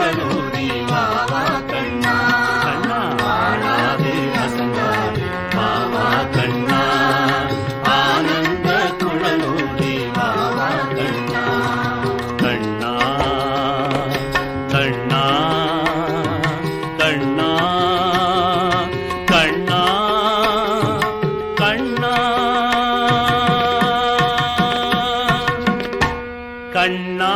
குழலூதி வாவா கண்ணா கண்ணா ஆடாது அசங்காது வாவா கண்ணா ஆனந்த குழலூதி வாவா கண்ணா கண்ணா கண்ணா கண்ணா கண்ணா கண்ணா கண்ணா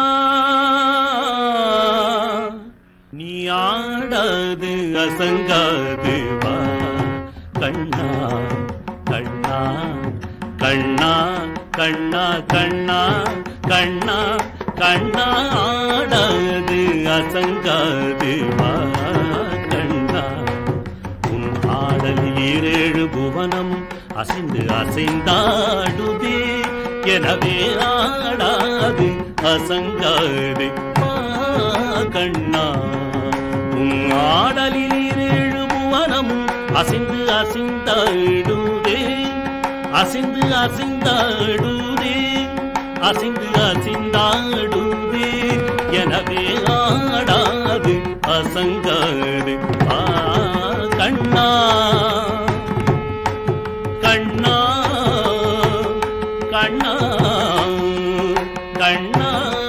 நீ ஆடாது அசங்காது வா கண்ணா கண்ணா கண்ணா கண்ணா கண்ணா கண்ணா கண்ணா ஆடாது அசங்காது வா கண்ணா உன் ஆடல் ஈரேழு புவனம் அசைந்து அசைந்தாடுதே எனவே ஆடாது அசங்காது வா கண்ணா உன் ஆடலில் ஈரேழு புவனமும் அசைந்து அசைந்தாடுதே அசைந்து அசைந்தாடுதே அசைந்து அசைந்தாடுதே எனவே ஆடாது அசங்காது ஆ கண்ணா கண்ணா கண்ணா கண்ணா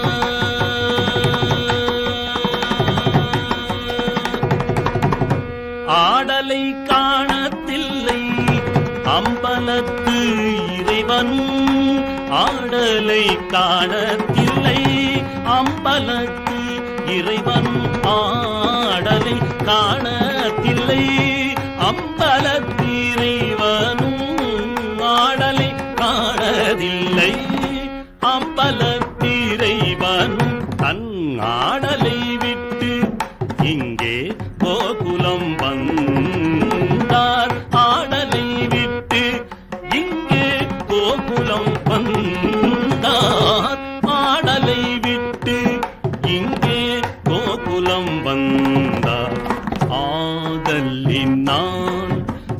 ஆடலை காணத்தில்லை அம்பலத்து இறைவன் ஆடலை காணத்தில்லை அம்பலத்து இறைவன் ஆடலை காணத்தில்லை அம்பலத்து இறைவனும் ஆடலை காணதில்லை அம்பலத்திரைவனும் தன் ஆடலை விட்டு இங்கே கோகுலம் வந்தார் ஆடலை விட்டு இங்கே கோகுலம் வந்தார் ஆடலை விட்டு இங்கே கோகுலம் வந்தார் ஆதலினால்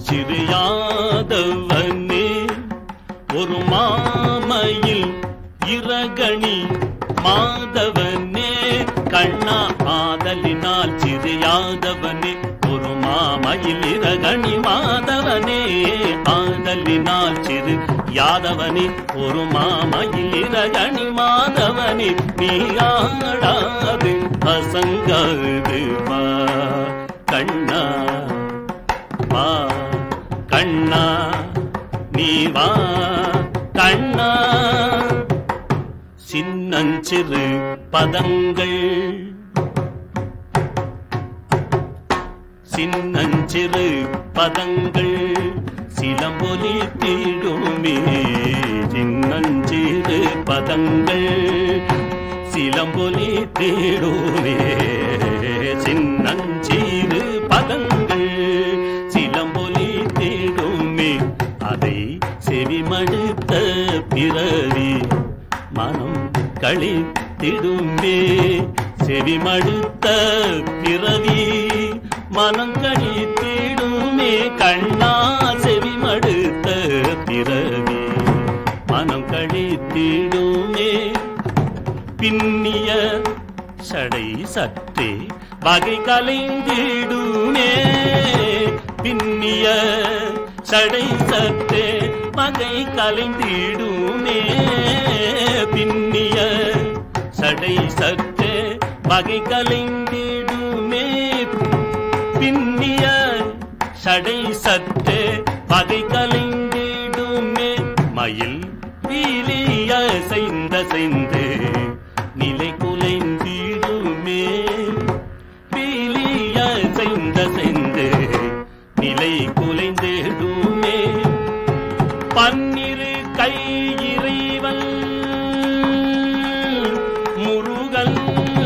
சிறியாதவனே ஒரு மாமையில் இரகணி மாதவனே கண்ணா ஆதலினால் சிறியாதவனே ஒரு மாமையில் இரகணி மாதவனே ஆதலினால் சிறு யாதவனே ஒரு மாமையில் இரகணி மாதவனே நீ ஆடாது அசங்காது வா கண்ணா வா கண்ணா நீ வா கண்ணா சின்னஞ்சிறு பதங்கள் சின்னஞ்சிறு பதங்கள் சிலம்பொலி தீடுமே சின்னஞ்சிறு பதங்கள் சிலம்பொலி தேடுவே சின்னஞ்சிறு பதங்கள் சிலம்பொலி தேடுமே அதை செவிமடுத்த பிறவி மனம் கழித்திடுமே செவிமடுத்த பிறவி மனம் கழித்திடுமே கண்ணா செவிமடுத்த பிறவி மனம் கழித்திடுமே பின்னிய சடை சற்றே வகை கலைந்திடுமே பின்னிய சடை சற்றே வகை கலைந்திடுமே பின்னிய சடை சற்றே வகை கலைந்திடுமே பின்னிய சடை சற்றே வகை கலைந்திடுமே மயில் வீலிய செய்த செய்து நிலை குலைந்திடுமே வீலிய செய்த செய்து நிலை குலைந்திடுமே பன்னிரு கை இறைவன் முருகன்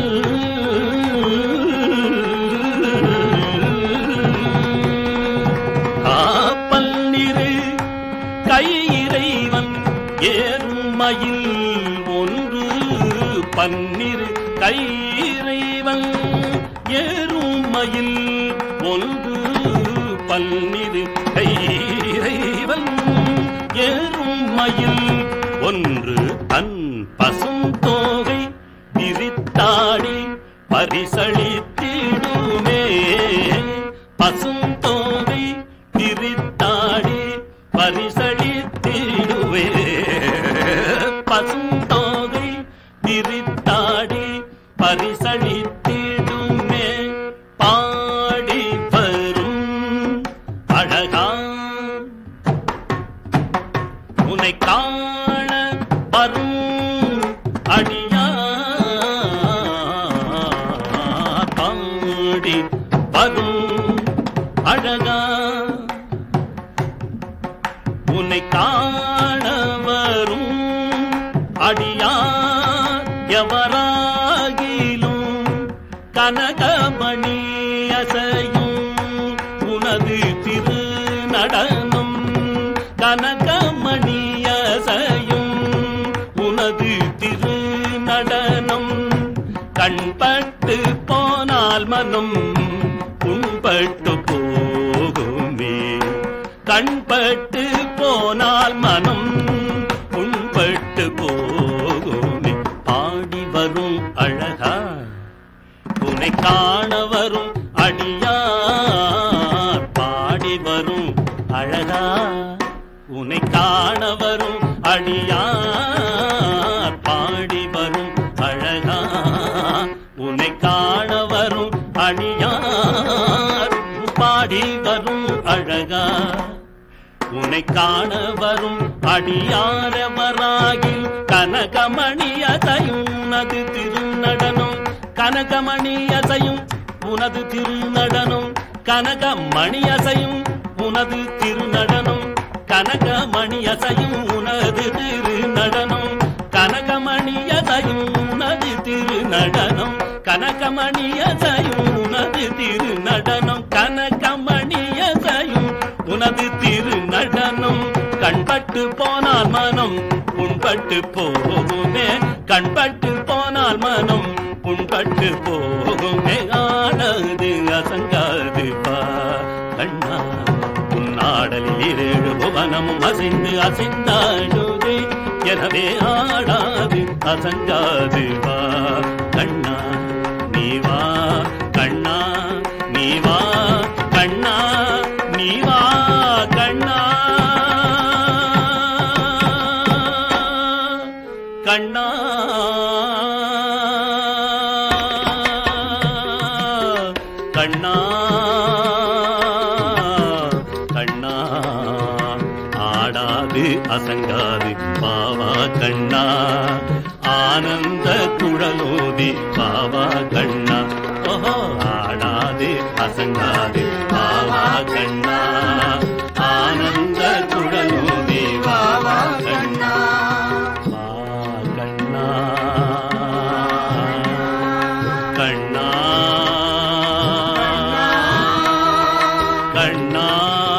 பன்னிரு கை இறைவன் ஏறுமயில் ஒன்று பன்னிரு கை இறைவன் ஏறுமயில் ஒன்று பன்னிரு கை இறைவன் ஏறுமயில் ஒன்று தன் பசும் தோகை விரித்தாடி பரிசளித்திடுமே பசுந்தோவை பிரித்தாடி பரிசளித்திடுவே பசுந்தோகை பிரித்தாடி பரிசளித்திடுமே பாடி வரும் அழகா உனை காண வரும் அடியா பாடி வரும் அழகா உன்னை காண வரும் அடியார் எவராகிலும் கனகமணி அசையும் உனது திரு நடனம் கனகமணி அசையும் உனது திரு நடனம் கண்பட்டு போனால் மனம் புண்பட்டு போகுமே கண்பட்டு போனால் மனம் புண்பட்டு போகுமே பாடி வரும் அழகா உன்னை காண வரும் அடியார் பாடி வரும் அழகா உன்னை காண வரும் அடியார் பாடி வரும் அழகா உன்னை காண வரும் அடியார் பாடி வரும் அழகா உன்னை காண வரும் அடியாரவராகில் கனகமணி அசையும் உனது திருநடனம் கனகமணி அசையும் உனது திருநடனம் கனகமணி அசையும் உனது திருநடனம் கனகமணி அசையும் உனது திருநடனம் கனகமணி அசையும் உனது திருநடனம் கனகமணி அசையும் உனது திருநடனம் கனகமணி அசையும் உனது திருநடனம் கண்பட்டு போனால் மனம் புண்பட்டு போகுமே கண்பட்டு போனால் மனம் புண்பட்டு போகுமே ஆனது அசங்காது பா கண்ணா உன்னாடலில் ஏழு புவனமும் அசைந்து அசைந்தாடுதே எனவே ஆடாது அசங்காது வா கண்ணா நீ வா கண்ணா நீ வா கண்ணா நீ வா கண்ணா கண்ணா கண்ணா கண்ணா ஆடாது அசங்காது பாவா கண்ணா ஆனந்த குழலோதி பாவா கண்ணா ஓஹோ ஆடாது அசங்காது பாவா கண்ணா ஆனந்த குழலோதி பாவா கண்ணா வா கண்ணா கண்ணா கண்ணா